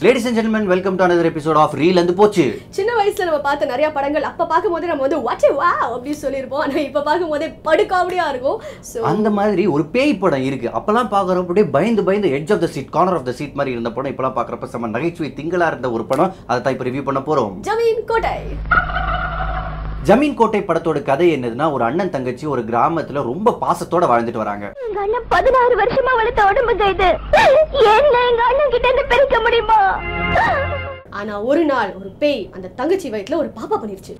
ladies and ஜென்மன் welcome to another episode of reel வந்து போச்சு சின்ன வயசுல நம்ம பார்த்த நிறைய படங்கள் அப்ப பார்க்கும்போது நம்ம வந்து வாட் வா அப்படின்னு சொல்லியிருப்போம் ஆனா இப்ப பார்க்கும்போதே படு காமெடியா இருக்கும் ஸோ அந்த மாதிரி ஒரு பேய் படம் இருக்கு அப்பெல்லாம் பாக்குறப்ப அப்படியே பயந்து பயந்து edge of the seat corner of the seat மாதிரி இருந்த படம் இப்பெல்லாம் பாக்குறப்ப செம்ம நகைச்சுவை திங்களா இருந்த ஒரு படம் அதை தான் இப்போ ரிவ்யூ பண்ண போறோம் ஜமீன் கோட்டை ஜமீன் கோட்டை படத்தோட கதை என்னதுன்னா ஒரு அண்ணன் தங்கச்சி ஒரு கிராமத்துல ரொம்ப பாசத்தோட வாழ்ந்துட்டு வராங்க எங்க அண்ணன் பதினாறு வருஷமா வளர்த்த உடம்புங்க இது என்ன எங்க அண்ணன் கிட்ட இருந்து பிரிக்க முடியுமா ஆனா ஒரு நாள் ஒரு பேய் அந்த தங்கச்சி வயித்துல ஒரு பாப்பா பண்ணிருச்சு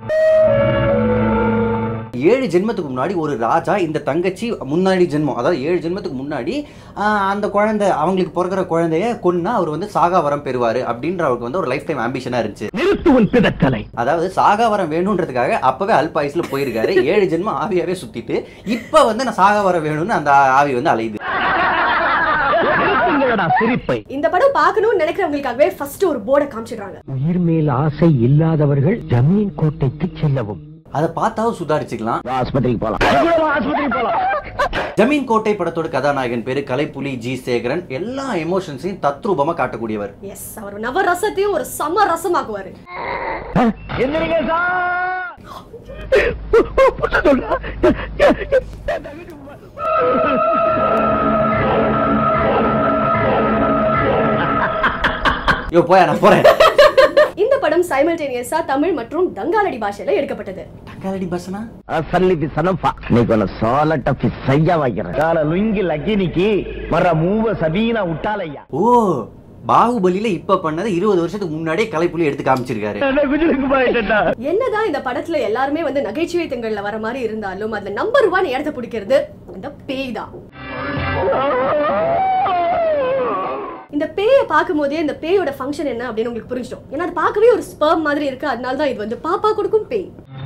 ஏழு ஜென்மத்துக்கு முன்னாடி ஒரு ராஜா இந்த தங்கச்சி முன்னாடி ஜென்மம் அதாவது ஏழு ஜென்மத்துக்கு முன்னாடி ஆஹ், அந்த குழந்தை அவங்களுக்கு பிறக்கிற குழந்தைய கொன்னா அவர் வந்து சாகா வரம் பெறுவாரு அப்படின்ற அவருக்கு வந்து ஒரு லைஃப் டைம் ஆம்பிஷனா இருந்துச்சு நிறுத்துவன் பிதற்றலை அதாவது சாகா வரம் வேணுன்றதுக்காக அப்பவே அல்பாயுஸ்ல போயிருக்காரு ஏழு ஜென்மம் ஆவியாவே சுத்திட்டு இப்ப வந்து நான் சாகா வரம் வேணும்னு அந்த ஆவி வந்து அலையுது நிறுத்துங்களடா சிரிப்பை இந்த படம் பார்க்கணும்னு நினைக்கிறவங்களுக்காகவே ஃபர்ஸ்ட் ஒரு போர்டை காமிச்சிடுறாங்க உயிர் மேல் ஆசை இல்லாதவர்கள் ஜமீன் கோட்டைக்கு செல்லவும் அதை பார்த்தாவும் சுதாரிச்சுக்கலாம் ஆஸ்பத்திரிக்கு போலாம் ஆஸ்பத்திரிக்கு போலாம் ஜமீன் கோட்டை படத்தோட கதாநாயகன் பேரு கலைப்புலி ஜி சேகரன் எல்லா எமோஷன்ஸையும் தத்ரூபமா காட்டக்கூடியவர் எஸ் அவர் நவ ரசத்தையும் ஒரு சம ரசமாக்குவாரு எந்திரிங்க சார் சொல்றா யோ போயா நான் போறேன் இந்த படம் சைமல்டேனியஸா தமிழ் மற்றும் தங்காலடி பாஷையில எடுக்கப்பட்டது தக்காளடி பசனா అసలు సనఫా నీకు సోలట పిస్సయ్యా వైக்கிறேன் కాల లుంగి లగ్గినికి మర మూవ సబీన ఉట్టాలయ్యా ஓ பாகுபலியில இப்ப பண்ணதை இருபது வருஷத்துக்கு முன்னாடியே கலைப்புலி எடுத்து காமிச்சிருக்காரு என்னதான் இந்த படத்துல எல்லாருமே வந்து நகைச்சுவை திங்கள்ல வர மாதிரி இருந்தாலும் அதுல நம்பர் ஒன் இடத்த பிடிக்கிறது இந்த பேய் தான் இந்த பேயை பார்க்கும்போதே இந்த பேயோட ஃபங்க்ஷன் என்ன அப்படின்னு உங்களுக்கு புரிஞ்சிடும் ஏன்னா அது பார்க்கவே ஒரு ஸ்பெர்ம் மாதிரி இருக்கு அதனால தான் இது வந்து பாப்பா கொடுக்கும் பேய்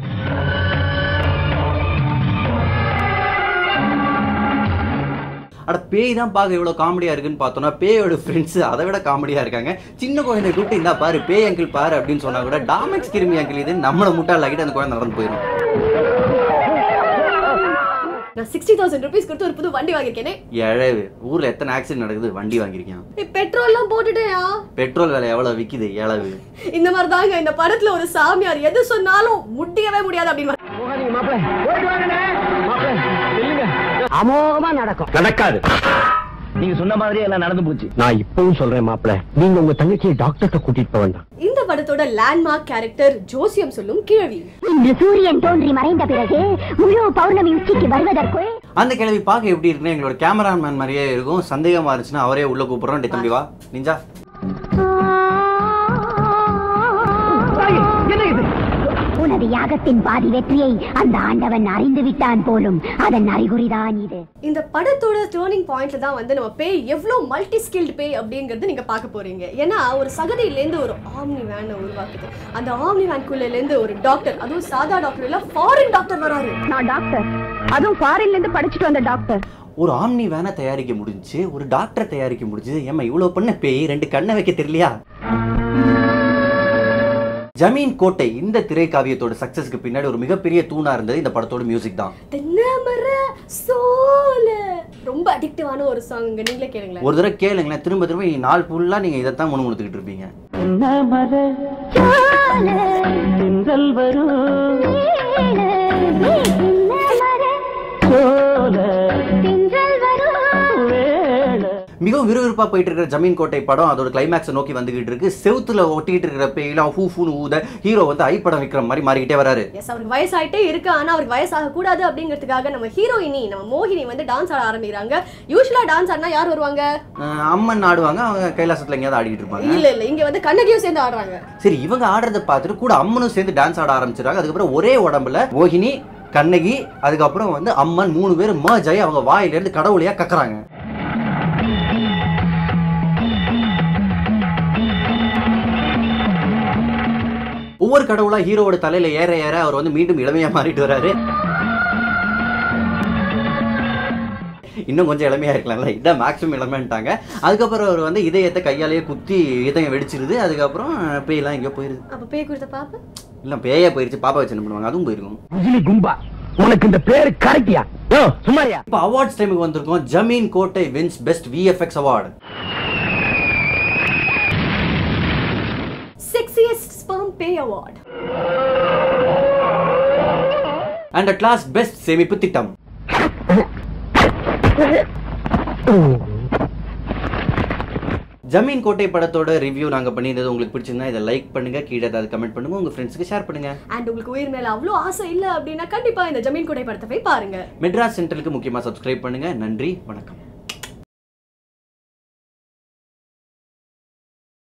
அட பேய் தான் பார்க்க இவ்வளவு காமெடியா இருக்குன்னு பார்த்தோம்னா பேயோட ஃப்ரெண்ட்ஸ் அதை விட காமெடியா இருக்காங்க சின்ன குழந்தை கூப்பிட்டு இந்தா பாரு பேய் அங்கிள் பாரு அப்படின்னு சொன்னா கூட டாமெக்ஸ் கிருமி அங்கிள் இது நம்மள முட்டாளாக்கிட்டு அந்த குழந்தை நடந்து போயிடும் நான் சிக்ஸ்டி தௌசண்ட் ருபீஸ் கொடுத்து ஒரு புது வண்டி வாங்கியிருக்கேனே எழவு ஊர்ல எத்தனை ஆக்சிடென்ட் நடக்குது வண்டி வாங்கியிருக்கேன் பெட்ரோல்லாம் போட்டுட்டேயா பெட்ரோல் விலை எவ்வளவு விக்குது எழவு இந்த மாதிரி தாங்க இந்த படத்துல ஒரு சாமியார் எது சொன்னாலும் முடியவே முடியாது அப்படின்னு அமோகமா நடக்கும் நடக்காது நீங்க சொன்ன மாதிரி எல்லாம் நடந்து போச்சு நான் இப்பவும் சொல்றேன் மாப்பிள நீங்க உங்க தங்கச்சியை டாக்டர்கிட்ட கூட்டிட்டு போக வேண்டாம் இந்த படத்தோட லேண்ட்மார்க் கேரக்டர் ஜோசியம் சொல்லும் கிழவி இன்று சூரியன் தோன்றி மறைந்த பிறகு முழு பௌர்ணமி உச்சிக்கு வருவதற்குள் அந்த கிழவி பார்க்க எப்படி இருக்குன்னு எங்களோட கேமராமேன் மாதிரியே இருக்கும் சந்தேகமா இருந்துச்சுன்னா அவரே உள்ள கூப்பிடுறோம் டேய் தம்பி வா நிஞ்சா உனது யாகத்தின் பாதி வெற்றியை அந்த ஆண்டவன் அறிந்து விட்டான் போலும் அதன் அறிகுறிதான் இது இந்த படத்தோட டேர்னிங் பாயிண்ட்ல தான் வந்து நம்ம பேய் எவ்வளவு மல்டி ஸ்கில்டு பேய் அப்படிங்கறது நீங்க பார்க்க போறீங்க ஏன்னா ஒரு சகதியிலேருந்து ஒரு ஆம்னி வேனை உருவாக்குது அந்த ஆம்னி வேன்குள்ளேருந்து ஒரு டாக்டர் அதுவும் சாதா டாக்டர் இல்ல ஃபாரின் டாக்டர் வராரு நான் டாக்டர் அதுவும் ஃபாரின்ல இருந்து படிச்சுட்டு வந்த டாக்டர் ஒரு ஆம்னி வேனை தயாரிக்க முடிஞ்சுச்சு ஒரு டாக்டரை தயாரிக்க முடிஞ்சுது ஏம்மா இவ்வளவு பண்ண பேய் ரெண்டு கண்ணை வைக்க தெரியலையா ஜமீன் கோட்டை இந்த திரைக்காவியத்தோட சக்சஸ்க்கு பின்னாடி ஒரு மிகப்பெரிய தூணா இருந்தது இந்த படத்தோட மியூசிக் தான் தென்னமர சோல ரொம்ப அடிக்டிவான ஒரு சாங் நீங்களே கேளுங்களேன் ஒரு தடவை கேளுங்களேன் திரும்ப திரும்ப நீங்க நாள் ஃபுல்லா நீங்க இதைத்தான் முணுமுணுத்துக்கிட்டு இருப்பீங்க மிகவும் விறுவிறுப்பா போயிட்டு இருக்கிற ஜமீன் கோட்டை படம் அதோட கிளைமேக்ஸை நோக்கி வந்துகிட்டு இருக்கு செவுத்துல ஒட்டிக்கிட்டு இருக்கிற பேயெல்லாம் ஹூ ஃபூன்னு ஊத ஹீரோ வந்து ஐ படம் விக்கிற மாதிரி மாறிக்கிட்டே வராரு எஸ் அவருக்கு வயசாயிட்டே இருக்கு ஆனா அவருக்கு வயசாக கூடாது அப்படிங்கிறதுக்காக நம்ம ஹீரோயினி நம்ம மோகினி வந்து டான்ஸ் ஆட ஆரம்பிக்கிறாங்க யூஸ்வலா டான்ஸ் ஆடினா யார் வருவாங்க அஹ் அம்மன் ஆடுவாங்க அவங்க கைலாசத்துல எங்கேயாவது ஆடிக்கிட்டு இருப்பாங்க இல்ல இல்ல இங்க வந்து கண்ணகியும் சேர்ந்து ஆடுறாங்க சரி இவங்க ஆடுறத பார்த்துட்டு கூட அம்மனும் சேர்ந்து டான்ஸ் ஆட ஆரம்பிச்சிடுறாங்க அதுக்கப்புறம் ஒரே உடம்புல மோகினி கண்ணகி அதுக்கப்புறம் வந்து அம்மன் மூணு பேரும் merge ஆகி அவங்க வாயில இருந்து கடவுளையா கக்குறாங்க ஒவ்வொரு கடவுளா ஹீரோவோட தலையில ஏற ஏற அவர் வந்து மீண்டும் இளமையா மாறிட்டு வராரு இன்னும் கொஞ்சம் இளமையா இருக்கலாம்ல இதான் மேக்ஸிமம் இளமைன்ட்டாங்க அதுக்கப்புறம் அவர் வந்து இதயத்தை கையாலேயே குத்தி இதயம் வெடிச்சிருது அதுக்கப்புறம் பேயெல்லாம் எங்கேயோ போயிருது அப்ப பேய் கொடுத்த பாப்ப இல்லை பேயே போயிருச்சு பாப்பா வச்சு என்ன பண்ணுவாங்க அதுவும் போயிருக்கும் உஜிலி கும்பா உனக்கு இந்த பேரு கரெக்டியா யோ சும்மாரியா இப்போ அவார்ட்ஸ் டைமுக்கு வந்திருக்கோம் Jameen Kottai wins best VFX award pay award and at last best சேமிப்பு திட்டம் ஜமீன் கோட்டை படத்தோட ரிவ்யூ நாங்க பண்ணியிருந்தது உங்களுக்கு பிடிச்சிருந்தா இதை லைக் பண்ணுங்க கீழே ஏதாவது கமெண்ட் பண்ணுங்க உங்க ஃப்ரெண்ட்ஸ்க்கு ஷேர் பண்ணுங்க அண்ட் உங்களுக்கு உயிர் மேல அவ்வளோ ஆசை இல்லை அப்படின்னா கண்டிப்பா இந்த ஜமீன் குடை படத்தை போய் பாருங்க மெட்ராஸ் சென்ட்ரலுக்கு முக்கியமா சப்ஸ்கிரைப் பண்ணுங்க நன்றி வணக்கம்